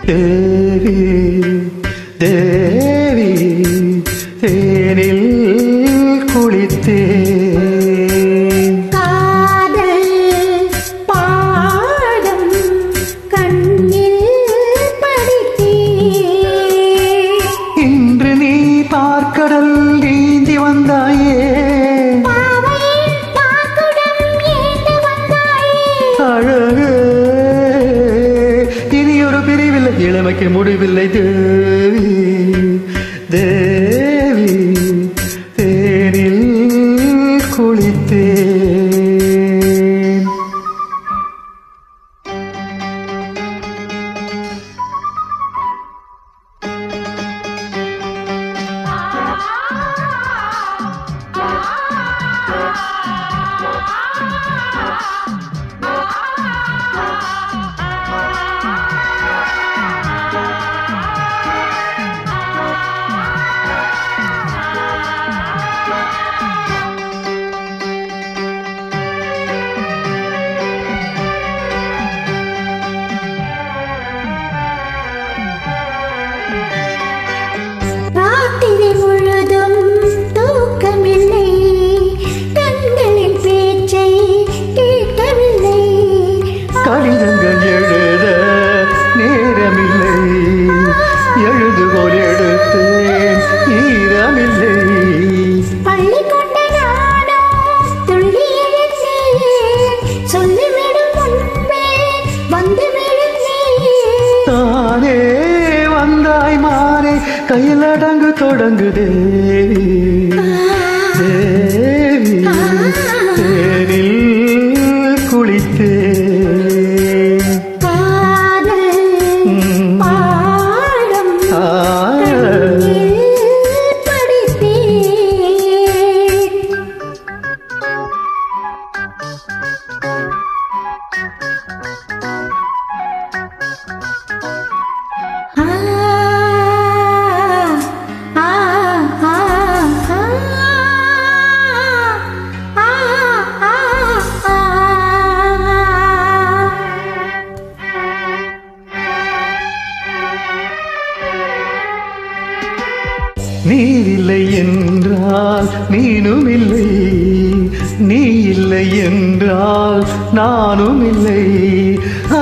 தேவி தேவி தேனில் குளித்தேன் காதல் பாடம் கண்ணில் படித்தேன் இன்று நீ பார்க்கடல் நீந்தி வந்தாயே பாவையின் பாக்குடம் ஏந்து வந்தாயே அழகு இனி ஒரு பிரிவில்லை இளமைக்கு முடிவில்லை தேவி தேவி தேனில் குளித்தேன் ராத்திரி முழுதும் தூக்கமில்லை கண்களின் பேச்சை கேட்கவில்லை கடிதங்கள் எழுத நேரமில்லை எழுதுகோல் எடுத்தேன் ஈரமில்லை பள்ளி கொண்ட நானோ துள்ளி எழுந்தேன் சொல்லிவிடும் முன்பே வந்து விழுந்தேன் தானே வந்தாய் மாறே கையில் அடங்கு தொடங்குதே தேவி தேனில் குளித்தேன் காதல் பாடம் ஆ கண்ணில் படித்தேன் ஆ ஆ ஆ ஆ ஆ ஆ நீர் இல்லை என்றால் நீனும் இல்லை நீ இல்லை என்றால் நானும் இல்லை ஆ,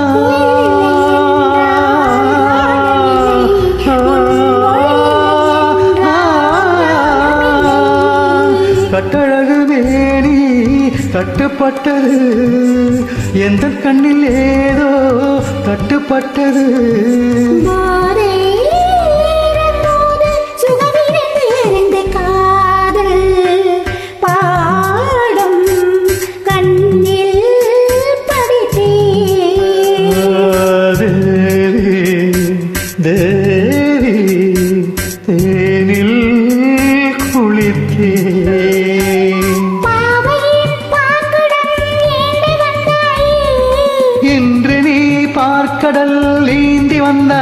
ஆ, ஆ, கட்டழகு வேணி கட்டுப்பட்டது எந்த கண்ணில் ஏதோ கட்டுப்பட்டது மாறே இருந்தோடு சுகமிழந்து எரிந்த காதல் பாடம் கண்ணில் படித்தேன் தேவி தேவி தேனில் குளித்தேன் பாவையின் பாக்குடம் ஏந்தி வந்தாயே இன்று நீ பார்க்கடல் நீந்தி வந்த